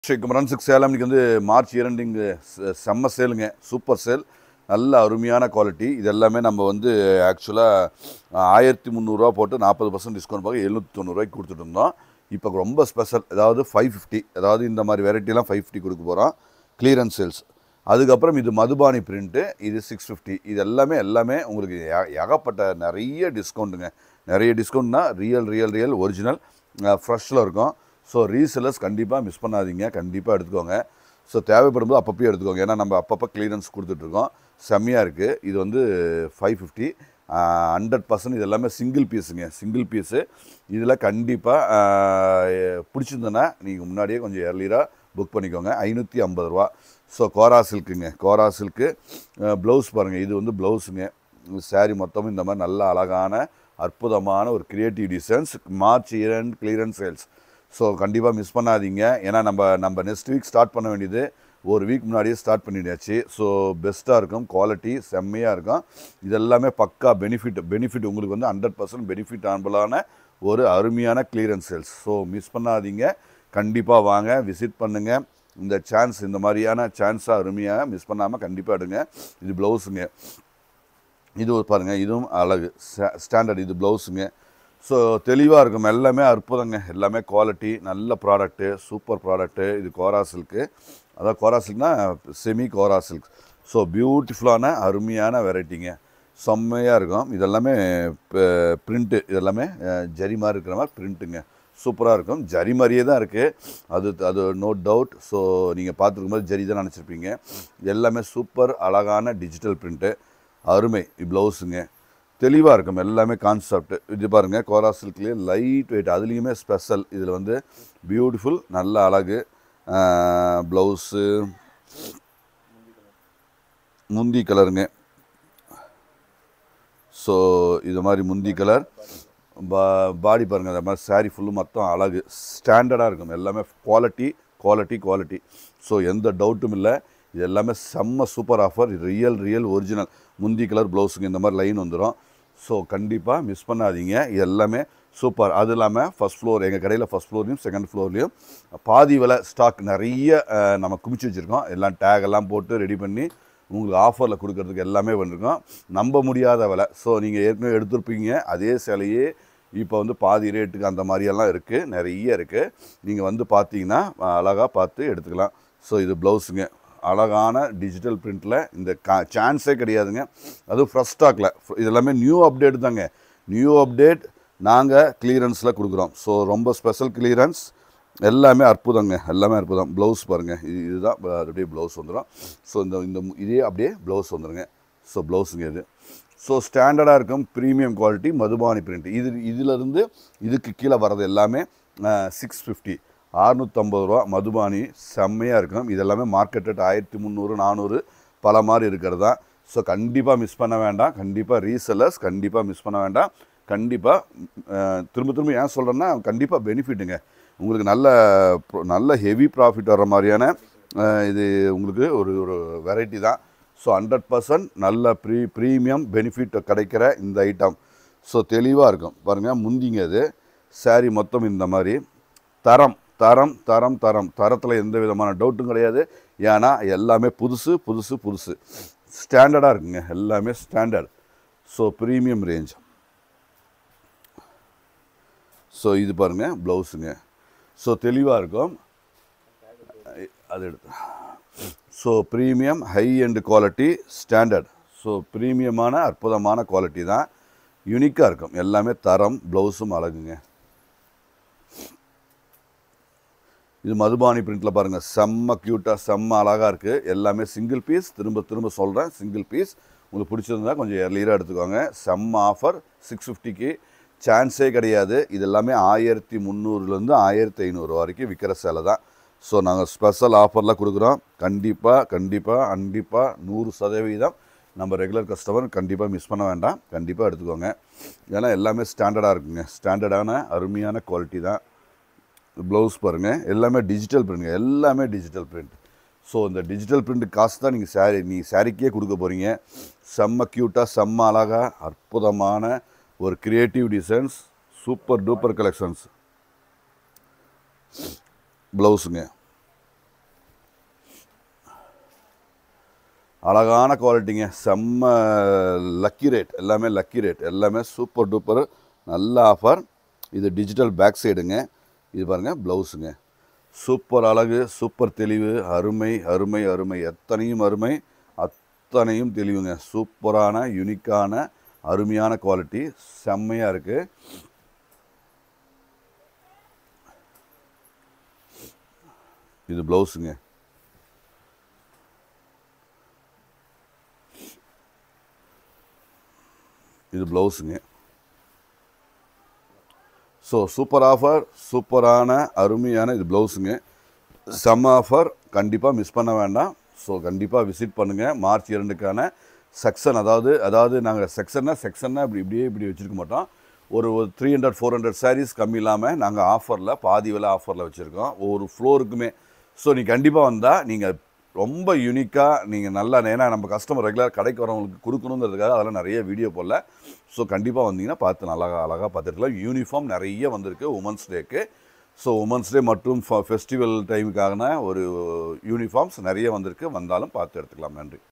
ஷேக் மரன்சுக்கு சேலம் இன்னைக்கு வந்து மார்ச் இரண்டு இங்கே செம்ம சேலுங்க சூப்பர் சேல் நல்ல அருமையான குவாலிட்டி இது எல்லாமே நம்ம வந்து ஆக்சுவலாக ஆயிரத்தி முந்நூறுரூவா போட்டு நாற்பது பர்சன்ட் டிஸ்கவுண்ட் பார்க்க எழுநூற்றி தொண்ணூறுரூவாய்க்கு கொடுத்துட்டு இருந்தோம் இப்போ ரொம்ப ஸ்பெஷல் அதாவது ஃபைவ் ஃபிஃப்டி அதாவது இந்த மாதிரி வெரைட்டிலாம் ஃபைவ் ஃபிஃப்டி கொடுக்க போகிறோம் கிளியரன்ஸ் சேல்ஸ் அதுக்கப்புறம் இது மதுபானி பிரிண்ட்டு இது சிக்ஸ் ஃபிஃப்டி இது எல்லாமே எல்லாமே உங்களுக்கு ஏ- ஏகப்பட்ட நிறைய டிஸ்கவுண்ட்டுங்க நிறைய டிஸ்கவுண்ட்னா ரியல் ரியல் ரியல் ஒரிஜினல் ஃப்ரெஷ்ஷில் இருக்கும் ஸோ ரீசெல்லர்ஸ் கண்டிப்பாக மிஸ் பண்ணாதீங்க கண்டிப்பாக எடுத்துக்கோங்க ஸோ தேவைப்படும் போது அப்பப்போ எடுத்துக்கோங்க ஏன்னா நம்ம அப்பப்போ கிளியரன்ஸ் கொடுத்துட்ருக்கோம் செம்மையாக இருக்குது இது வந்து ஃபைவ் ஃபிஃப்டி ஹண்ட்ரட் பர்சன்ட் இது எல்லாமே சிங்கிள் பீஸுங்க சிங்கிள் பீஸு இதில் கண்டிப்பாக பிடிச்சிருந்ததுன்னா நீங்கள் முன்னாடியே கொஞ்சம் ஏர்லியராக புக் பண்ணிக்கோங்க ஐநூற்றி ஐம்பது ரூபா ஸோ கோரா சில்க்குங்க கோரா சில்க்கு ப்ளவுஸ் பாருங்கள் இது வந்து ப்ளவுஸுங்க saree மொத்தமும் இந்த மாதிரி நல்ல அழகான அற்புதமான ஒரு கிரியேட்டிவ் டிசைன்ஸ் மார்ச் இரண்டு கிளியரன்ஸ் சேல்ஸ் ஸோ கண்டிப்பாக மிஸ் பண்ணாதீங்க ஏன்னா நம்ம நம்ம நெக்ஸ்ட் வீக் ஸ்டார்ட் பண்ண வேண்டியது ஒரு வீக் முன்னாடியே ஸ்டார்ட் பண்ணியாச்சு ஸோ பெஸ்ட்டாக இருக்கும் குவாலிட்டி செம்மையாக இருக்கும் இது எல்லாமே பக்கா பெனிஃபிட் பெனிஃபிட் உங்களுக்கு வந்து ஹண்ட்ரட் பர்சன்ட் பெனிஃபிட் ஆனபலான ஒரு அருமையான கிளியரன்ஸ் சேல்ஸ் ஸோ மிஸ் பண்ணாதீங்க கண்டிப்பாக வாங்க விசிட் பண்ணுங்கள் இந்த சான்ஸ் இந்த மாதிரியான சான்ஸாக அருமையாக மிஸ் பண்ணாமல் கண்டிப்பாக எடுங்க இது ப்ளவுஸுங்க இது ஒரு பாருங்கள் இதுவும் அழகு ஸ்டாண்டர்ட் இது ப்ளவுஸுங்க ஸோ தெளிவாக இருக்கும் எல்லாமே அற்புதங்க எல்லாமே குவாலிட்டி நல்ல ப்ராடக்ட்டு சூப்பர் ப்ராடக்ட்டு இது கோரா சில்க்கு அதாவது கோரா சில்க்னா செமி கோரா சில்க் ஸோ பியூட்டிஃபுல்லான அருமையான வெரைட்டிங்க செம்மையாக இருக்கும் இதெல்லாமே பிரிண்ட்டு இதெல்லாமே அஹ், ஜரி மாதிரி இருக்கிற மாதிரி பிரிண்ட்டுங்க சூப்பராக இருக்கும் ஜரி மாதிரியே தான் இருக்குது அது அது நோ டவுட் ஸோ நீங்கள் பார்த்துருக்கும் போது ஜரி தான் நினச்சிருப்பீங்க எல்லாமே சூப்பர் அழகான டிஜிட்டல் பிரிண்ட்டு அருமை ப்ளவுஸுங்க தெளிவாக இருக்கும் எல்லாமே கான்செப்ட் இது பாருங்கள் கோரா சில்க்லேயே லைட் வெயிட் அதுலேயுமே ஸ்பெஷல் இதில் வந்து பியூட்டிஃபுல் நல்ல அழகு ப்ளவுஸு முந்தி கலருங்க ஸோ இது மாதிரி முந்தி கலர் பா பாடி பாருங்கள் அந்த மாதிரி saree ஃபுல்லு மொத்தம் அழகு ஸ்டாண்டர்டாக இருக்கும் எல்லாமே குவாலிட்டி குவாலிட்டி குவாலிட்டி ஸோ எந்த டவுட்டும் இல்லை இது எல்லாமே செம்ம super offer real real original முந்தி கலர் ப்ளவுஸுங்க இந்த மாதிரி லைன் வந்துடும் ஸோ கண்டிப்பாக மிஸ் பண்ணாதீங்க இது எல்லாமே சூப்பர் அது இல்லாமல் ஃபஸ்ட் ஃப்ளோர் எங்கள் கடையில் ஃபஸ்ட் ஃப்ளோர்லையும் செகண்ட் ஃப்ளோர்லேயும் பாதி விலை ஸ்டாக் நிறைய அஹ், நம்ம குமிச்சு வச்சுருக்கோம் எல்லாம் டேக் எல்லாம் போட்டு ரெடி பண்ணி உங்களுக்கு ஆஃபரில் கொடுக்கறதுக்கு எல்லாமே பண்ணிருக்கோம் நம்ப முடியாத விலை ஸோ நீங்கள் ஏற்கனவே எடுத்திருப்பீங்க அதே சிலையே இப்போ வந்து பாதி ரேட்டுக்கு அந்த மாதிரியெல்லாம் இருக்குது நிறைய இருக்குது நீங்கள் வந்து பார்த்தீங்கன்னா அழகாக பார்த்து எடுத்துக்கலாம் ஸோ இது ப்ளவுஸுங்க அழகான டிஜிட்டல் பிரிண்ட்டில் இந்த கா சான்ஸே கிடையாதுங்க அதுவும் ஃப்ரெஷ் ஸ்டாக்கில் இது எல்லாமே நியூ அப்டேட் தாங்க நியூ அப்டேட் நாங்கள் கிளியரன்ஸில் கொடுக்குறோம் ஸோ ரொம்ப ஸ்பெஷல் கிளியரன்ஸ் எல்லாமே அற்புதங்க எல்லாமே அற்புதம் ப்ளவுஸ் பாருங்கள் இது இதுதான் ப- அது அப்படியே ப்ளவுஸ் வந்துடும் ஸோ இந்த இந்த மு- இதே அப்படியே ப்ளவுஸ் வந்துடுங்க ஸோ ப்ளவுஸுங்க இது ஸோ ஸ்டாண்டர்டாக இருக்கும் ப்ரீமியம் குவாலிட்டி மதுபானி பிரிண்ட் இது இதிலிருந்து இதுக்கு கீழே வர்றது எல்லாமே சிக்ஸ் ஃபிஃப்டி அறுநூற்றம்பது ரூபா மதுபானி செம்மையாக இருக்கும் இது எல்லாமே மார்க்கெட் ரேட் ஆயிரத்தி முந்நூறு நானூறு பல மாதிரி இருக்கிறது தான் ஸோ கண்டிப்பாக மிஸ் பண்ண வேண்டாம் கண்டிப்பாக ரீசெல்லர்ஸ் கண்டிப்பாக மிஸ் பண்ண வேண்டாம் கண்டிப்பாக திரும்ப திரும்ப ஏன் சொல்கிறேன்னா கண்டிப்பாக பெனிஃபிட்டுங்க உங்களுக்கு நல்ல pro- நல்ல ஹெவி ப்ராஃபிட் வர்ற மாதிரியான அஹ், இது உங்களுக்கு ஒரு ஒரு வெரைட்டி தான் ஸோ ஹண்ட்ரட் பர்சன்ட் நல்ல ப்ரீ ப்ரீமியம் பெனிஃபிட் கிடைக்கிற இந்த ஐட்டம் ஸோ தெளிவாக இருக்கும் பாருங்கள் முந்திங்க இது saree மொத்தம் இந்த மாதிரி தரம் தரம் தரம் தரம் தரத்தில் எந்த விதமான டவுட்டும் கிடையாது ஏன்னா எல்லாமே புதுசு புதுசு புதுசு ஸ்டாண்டர்டாக இருக்குங்க எல்லாமே standard so premium range so இது பாருங்கள் ப்ளவுஸுங்க ஸோ தெளிவாக இருக்கும் அது எடுத்து so premium high and quality standard so ப்ரீமியமான அற்புதமான குவாலிட்டி தான் யூனிக்காக இருக்கும் எல்லாமே தரம் ப்ளவுஸும் அழகுங்க இது மதுபானி பிரிண்ட்டில் பாருங்கள் செம்ம க்யூட்டாக செம்ம அழகாக இருக்குது எல்லாமே சிங்கிள் பீஸ் திரும்ப திரும்ப சொல்கிறேன் சிங்கிள் பீஸ் உங்களுக்கு பிடிச்சிருந்தா கொஞ்சம் எர்லியராக எடுத்துக்கோங்க செம்ம ஆஃபர் சிக்ஸ் ஃபிஃப்டிக்கு சான்ஸே கிடையாது இது எல்லாமே ஆயிரத்தி முந்நூறுலேருந்து ஆயிரத்தி ஐநூறு வரைக்கும் விற்கிற சேலை தான் ஸோ நாங்கள் ஸ்பெஷல் ஆஃபர்லாம் கொடுக்குறோம் கண்டிப்பாக கண்டிப்பாக கண்டிப்பாக நூறு சதவீதம் நம்ம ரெகுலர் கஸ்டமர் கண்டிப்பாக மிஸ் பண்ண வேண்டாம் கண்டிப்பாக எடுத்துக்கோங்க ஏன்னா எல்லாமே ஸ்டாண்டர்டாக இருக்குங்க ஸ்டாண்டர்டான அருமையான குவாலிட்டி தான் ப்ளவுஸ் பாருங்கள் எல்லாமே டிஜிட்டல் பிரிண்ட்டுங்க எல்லாமே டிஜிட்டல் பிரிண்ட் ஸோ இந்த டிஜிட்டல் பிரிண்ட் காசு தான் நீங்கள் சாரி நீ சாரிக்கே கொடுக்க போகிறீங்க செம்ம க்யூட்டாக செம்ம அழகாக அற்புதமான ஒரு creative designs super duper collections ப்ளவுஸுங்க அழகான குவாலிட்டிங்க செம்ம லக்கி ரேட் எல்லாமே லக்கி ரேட் எல்லாமே சூப்பர் டூப்பர் நல்ல ஆஃபர் இது டிஜிட்டல் பேக் சைடுங்க இது பாருங்கள் ப்ளவுஸுங்க சூப்பர் அழகு சூப்பர் தெளிவு அருமை அருமை அருமை எத்தனையும் அருமை அத்தனையும் தெளிவுங்க சூப்பரான யுனிக்கான அருமையான குவாலிட்டி செம்மையாக இருக்குது இது ப்ளவுஸுங்க இது ப்ளவுஸுங்க ஸோ சூப்பர் ஆஃபர் சூப்பரான அருமையான இது ப்ளவுஸுங்க செம்ம ஆஃபர் கண்டிப்பாக மிஸ் பண்ண வேண்டாம் ஸோ கண்டிப்பாக விசிட் பண்ணுங்கள் மார்ச் இரண்டுக்கான செக்ஷன் அதாவது அதாவது நாங்கள் செக்ஷன்னா செக்ஷன்னா இப்படி இப்படியே இப்படி வச்சுருக்க மாட்டோம் ஒரு three hundred four hundred saris கம்மி இல்லாமல் நாங்கள் ஆஃபரில் பாதி விலை ஆஃபரில் வச்சுருக்கோம் ஒவ்வொரு ஃப்ளோருக்குமே ஸோ நீ கண்டிப்பாக வந்தால் நீங்கள் ரொம்ப யூனிக்காக நீங்கள் நல்லா ஏன்னா நம்ம கஸ்டமர் ரெகுலர் கடைக்கு வரவங்களுக்கு கொடுக்கணுங்கிறதுக்காக அதெல்லாம் நிறைய வீடியோ போடல ஸோ கண்டிப்பாக வந்தீங்கன்னா பார்த்து நல்லா அழகாக பார்த்துருக்கலாம் யூனிஃபார்ம் நிறைய வந்திருக்கு உமன்ஸ் டேக்கு ஸோ உமன்ஸ் டே மற்றும் ஃபெஸ்டிவல் டைமுக்கான ஒரு யூனிஃபார்ம்ஸ் நிறைய வந்திருக்கு வந்தாலும் பார்த்து எடுத்துக்கலாம் நன்றி